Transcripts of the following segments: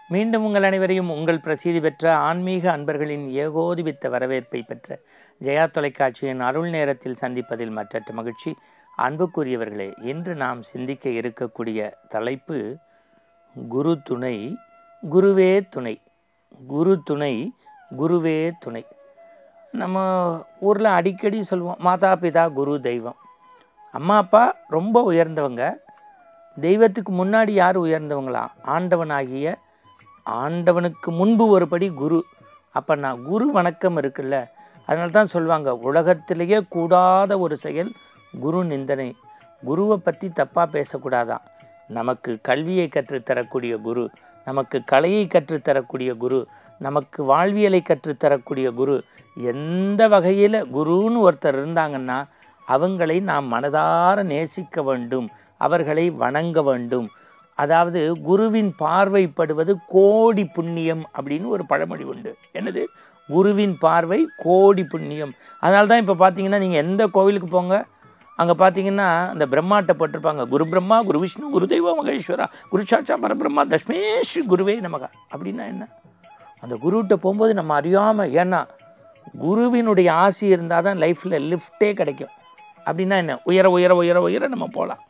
மீண்டும் உங்கள் அனைவரையும் உங்கள் பிரசித்தி பெற்ற ஆன்மீக அன்பர்களின் ஏகோதிபித்த வரவேற்பை பெற்ற ஜெயா தொலைக்காட்சியின் அருள் நேரத்தில் சந்திப்பதில் மற்றற்ற மகிழ்ச்சி அன்புக்குரியவர்களே இன்று நாம் சிந்திக்க இருக்கக்கூடிய தலைப்பு குரு துணை குருவே துணை குரு துணை குருவே துணை நம்ம ஊரில் அடிக்கடி சொல்லுவோம் மாதா பிதா குரு தெய்வம் அம்மா அப்பா ரொம்ப உயர்ந்தவங்க தெய்வத்துக்கு முன்னாடி யார் உயர்ந்தவங்களா ஆண்டவனாகிய ஆண்டவனுக்கு முன்பு ஒரு படி குரு அப்போ நான் குரு வணக்கம் இருக்குல்ல அதனால தான் சொல்லுவாங்க உலகத்திலேயே கூடாத ஒரு செயல் குரு நிந்தனை குருவை பற்றி தப்பாக பேசக்கூடாதான் நமக்கு கல்வியை கற்றுத்தரக்கூடிய குரு நமக்கு கலையை கற்றுத்தரக்கூடிய குரு நமக்கு வாழ்வியலை கற்றுத்தரக்கூடிய குரு எந்த வகையில் குருன்னு ஒருத்தர் இருந்தாங்கன்னா அவங்களை நாம் மனதார நேசிக்க வேண்டும் அவர்களை வணங்க வேண்டும் அதாவது குருவின் பார்வைப்படுவது கோடி புண்ணியம் அப்படின்னு ஒரு பழமொழி உண்டு என்னது குருவின் பார்வை கோடி புண்ணியம் அதனால தான் இப்போ பார்த்தீங்கன்னா நீங்கள் எந்த கோவிலுக்கு போங்க அங்கே பார்த்தீங்கன்னா அந்த பிரம்மாட்ட போட்டிருப்பாங்க குரு பிரம்மா குரு விஷ்ணு குரு தெய்வ மகேஸ்வரா குரு சாட்சா பரபிரம்மா தஷ்மேஷ் குருவே நமகா அப்படின்னா என்ன அந்த குருகிட்ட போகும்போது நம்ம அறியாமல் ஏன்னா குருவினுடைய ஆசி இருந்தால் தான் லைஃப்பில் லிஃப்டே கிடைக்கும் அப்படின்னா என்ன உயர உயர உயர உயர நம்ம போகலாம்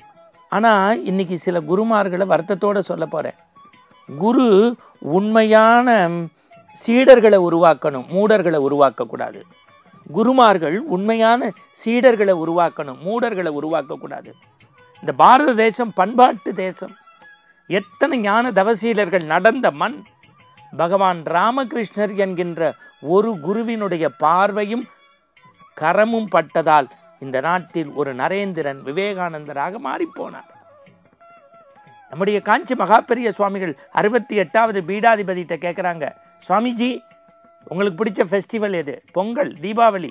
ஆனால் இன்றைக்கி சில குருமார்களை வருத்தத்தோடு சொல்ல போகிறேன் குரு உண்மையான சீடர்களை உருவாக்கணும் மூடர்களை உருவாக்கக்கூடாது குருமார்கள் உண்மையான சீடர்களை உருவாக்கணும் மூடர்களை உருவாக்கக்கூடாது இந்த பாரத தேசம் பண்பாட்டு தேசம் எத்தனை ஞான தவசீலர்கள் நடந்த மண் பகவான் ராமகிருஷ்ணர் என்கின்ற ஒரு குருவினுடைய பார்வையும் கரமும் பட்டதால் இந்த நாட்டில் ஒரு நரேந்திரன் விவேகானந்தராக மாறிப்போனார் நம்முடைய காஞ்சி மகாபெரிய சுவாமிகள் அறுபத்தி எட்டாவது பீடாதிபதிகிட்ட கேட்குறாங்க சுவாமிஜி உங்களுக்கு பிடிச்ச ஃபெஸ்டிவல் எது பொங்கல் தீபாவளி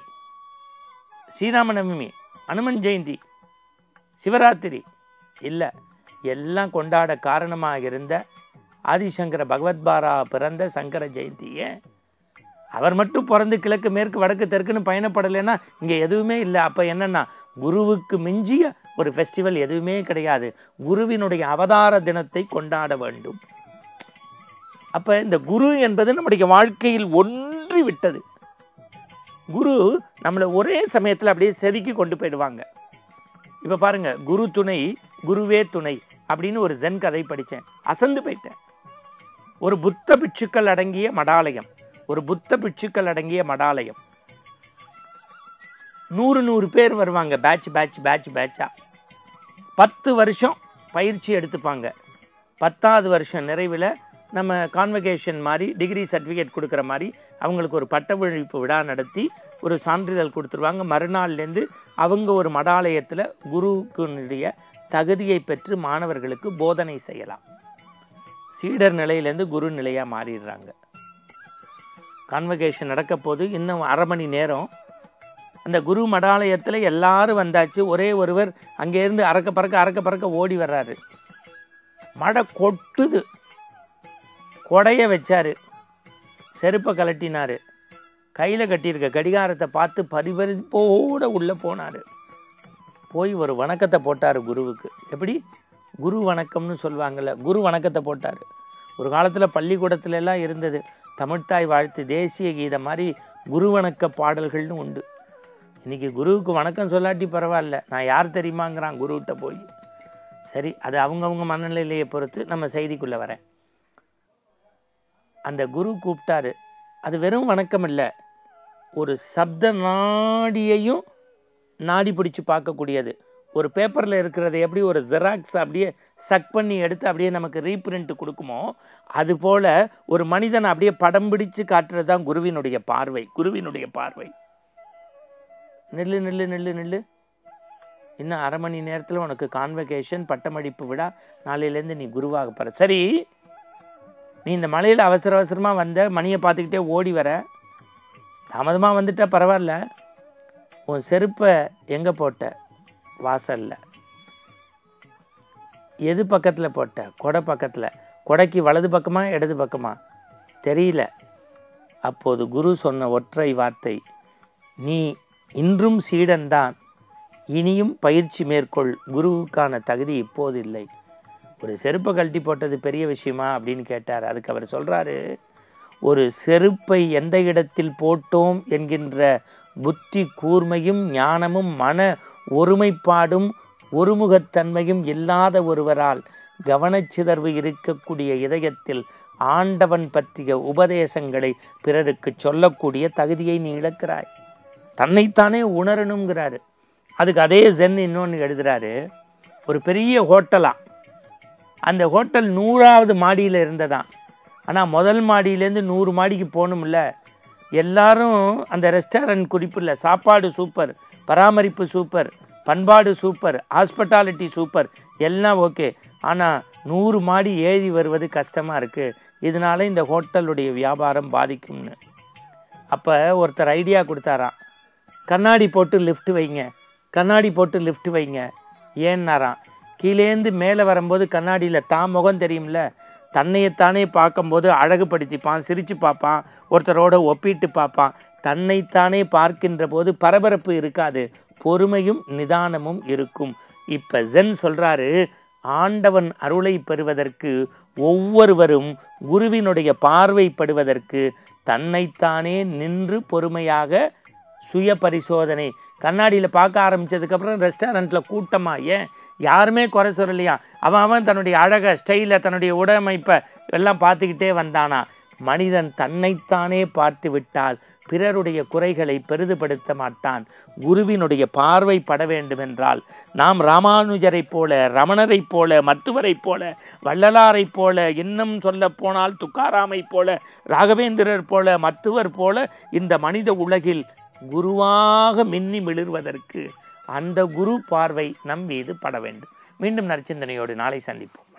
ஸ்ரீராமநவமி அனுமன் ஜெயந்தி சிவராத்திரி இல்லை எல்லாம் கொண்டாட காரணமாக இருந்த ஆதிசங்கர பகவத்பாரா பிறந்த சங்கர ஜெயந்தி ஏன் அவர் மட்டும் பிறந்து கிழக்கு மேற்கு வடக்கு தெற்குன்னு பயணப்படலைன்னா இங்கே எதுவுமே இல்லை அப்போ என்னென்னா குருவுக்கு மிஞ்சிய ஒரு ஃபெஸ்டிவல் எதுவுமே கிடையாது குருவினுடைய அவதார தினத்தை கொண்டாட வேண்டும் அப்போ இந்த குரு என்பது நம்முடைய வாழ்க்கையில் ஒன்றி விட்டது குரு நம்மளை ஒரே சமயத்தில் அப்படியே செதுக்கி கொண்டு போயிடுவாங்க இப்போ பாருங்கள் குரு துணை குருவே துணை அப்படின்னு ஒரு ஜென் கதை படித்தேன் அசந்து போயிட்டேன் ஒரு புத்த பிட்சுக்கள் அடங்கிய மடாலயம் ஒரு புத்த பிட்சுக்கள் அடங்கிய மடாலயம் நூறு நூறு பேர் வருவாங்க பேட்ச் பேட்ச் பேட்ச் பேட்சாக பத்து வருஷம் பயிற்சி எடுத்துப்பாங்க பத்தாவது வருஷம் நிறைவில் நம்ம கான்வகேஷன் மாதிரி டிகிரி சர்டிஃபிகேட் கொடுக்குற மாதிரி அவங்களுக்கு ஒரு பட்டவழிப்பு விழா நடத்தி ஒரு சான்றிதழ் கொடுத்துருவாங்க மறுநாள்லேருந்து அவங்க ஒரு மடாலயத்தில் குருக்குனுடைய தகுதியை பெற்று மாணவர்களுக்கு போதனை செய்யலாம் சீடர் நிலையிலேருந்து குரு நிலையாக மாறிடுறாங்க கான்வகேஷன் நடக்க போது இன்னும் அரை மணி நேரம் அந்த குரு மடாலயத்தில் எல்லாரும் வந்தாச்சு ஒரே ஒருவர் அங்கேருந்து அறக்க பறக்க அறக்க பறக்க ஓடி வர்றாரு மழை கொட்டுது கொடைய வச்சார் செருப்பை கலட்டினார் கையில் கட்டியிருக்க கடிகாரத்தை பார்த்து பரிபரிப்போடு உள்ளே போனார் போய் ஒரு வணக்கத்தை போட்டார் குருவுக்கு எப்படி குரு வணக்கம்னு சொல்லுவாங்கள்ல குரு வணக்கத்தை போட்டார் ஒரு காலத்தில் பள்ளிக்கூடத்துல எல்லாம் இருந்தது தமிழ்த்தாய் வாழ்த்து தேசிய கீதம் மாதிரி குரு வணக்க பாடல்கள்னு உண்டு இன்றைக்கி குருவுக்கு வணக்கம் சொல்லாட்டி பரவாயில்ல நான் யார் தெரியுமாங்கிறான் குருக்கிட்ட போய் சரி அது அவங்கவுங்க மனநிலையை பொறுத்து நம்ம செய்திக்குள்ளே வரேன் அந்த குரு கூப்பிட்டாரு அது வெறும் வணக்கம் இல்லை ஒரு சப்த நாடியையும் நாடி பிடிச்சி பார்க்கக்கூடியது ஒரு பேப்பரில் இருக்கிறத எப்படி ஒரு ஜெராக்ஸ் அப்படியே சக் பண்ணி எடுத்து அப்படியே நமக்கு ரீப்ரிண்ட் கொடுக்குமோ அதுபோல் ஒரு மனிதனை அப்படியே படம் பிடிச்சு காட்டுறது தான் குருவினுடைய பார்வை குருவினுடைய பார்வை நில்லு நில்லு நில்லு நில்லு இன்னும் அரை மணி நேரத்தில் உனக்கு கான்வகேஷன் பட்டமளிப்பு விழா நாளையிலேருந்து நீ குருவாக போகிற சரி நீ இந்த மலையில் அவசர அவசரமாக வந்த மணியை பார்த்துக்கிட்டே ஓடி வர தாமதமாக வந்துட்டா பரவாயில்ல உன் செருப்பை எங்கே போட்ட வாசலில் எது பக்கத்தில் போட்ட கொடை பக்கத்தில் கொடைக்கு வலது பக்கமா இடது பக்கமா தெரியல அப்போது குரு சொன்ன ஒற்றை வார்த்தை நீ இன்றும் சீடன்தான் இனியும் பயிற்சி மேற்கொள் குருவுக்கான தகுதி இப்போது இல்லை ஒரு செருப்பை கழட்டி போட்டது பெரிய விஷயமா அப்படின்னு கேட்டார் அதுக்கு அவர் சொல்கிறாரு ஒரு செருப்பை எந்த இடத்தில் போட்டோம் என்கின்ற புத்தி கூர்மையும் ஞானமும் மன ஒருமைப்பாடும் ஒருமுகத்தன்மையும் இல்லாத ஒருவரால் கவனச்சிதர்வு இருக்கக்கூடிய இதயத்தில் ஆண்டவன் பற்றிய உபதேசங்களை பிறருக்கு சொல்லக்கூடிய தகுதியை நீ இழக்கிறாய் தன்னைத்தானே உணரணுங்கிறாரு அதுக்கு அதே ஜென் இன்னொன்று எழுதுறாரு ஒரு பெரிய ஹோட்டலா அந்த ஹோட்டல் நூறாவது மாடியில் இருந்ததாம் ஆனால் முதல் மாடியிலேருந்து நூறு மாடிக்கு போகணும்ல எல்லாரும் அந்த ரெஸ்டாரண்ட் குறிப்பில் சாப்பாடு சூப்பர் பராமரிப்பு சூப்பர் பண்பாடு சூப்பர் ஹாஸ்பிட்டாலிட்டி சூப்பர் எல்லாம் ஓகே ஆனால் நூறு மாடி ஏறி வருவது கஷ்டமாக இருக்குது இதனால இந்த ஹோட்டலுடைய வியாபாரம் பாதிக்கும்னு அப்போ ஒருத்தர் ஐடியா கொடுத்தாராம் கண்ணாடி போட்டு லிஃப்ட் வைங்க கண்ணாடி போட்டு லிஃப்ட் வைங்க ஏன்னாராம் கீழேந்து மேலே வரும்போது கண்ணாடியில் தான் முகம் தெரியும்ல தன்னையத்தானே பார்க்கும்போது அழகுபடுத்திப்பான் சிரித்து பார்ப்பான் ஒருத்தரோட ஒப்பிட்டு பார்ப்பான் தன்னைத்தானே பார்க்கின்ற போது பரபரப்பு இருக்காது பொறுமையும் நிதானமும் இருக்கும் இப்போ ஜென் சொல்கிறாரு ஆண்டவன் அருளை பெறுவதற்கு ஒவ்வொருவரும் குருவினுடைய பார்வைப்படுவதற்கு தன்னைத்தானே நின்று பொறுமையாக சுய பரிசோதனை கண்ணாடியில் பார்க்க ஆரம்பித்ததுக்கப்புறம் ரெஸ்டாரண்ட்டில் கூட்டமாக ஏன் யாருமே குறை சொல்லலையா அவன் அவன் தன்னுடைய அழகை ஸ்டைலை தன்னுடைய உடமைப்பை எல்லாம் பார்த்துக்கிட்டே வந்தானா மனிதன் தன்னைத்தானே பார்த்து விட்டால் பிறருடைய குறைகளை பெரிதுபடுத்த மாட்டான் குருவினுடைய பார்வை பட வேண்டுமென்றால் நாம் ராமானுஜரைப் போல ரமணரைப் போல மத்துவரைப் போல வள்ளலாரைப் போல இன்னும் சொல்ல போனால் துக்காராமைப் போல ராகவேந்திரர் போல மத்துவர் போல இந்த மனித உலகில் குருவாக மின்னி மிளிர்வதற்கு அந்த குரு பார்வை நம் மீது பட வேண்டும் மீண்டும் நற்சிந்தனையோடு நாளை சந்திப்போம்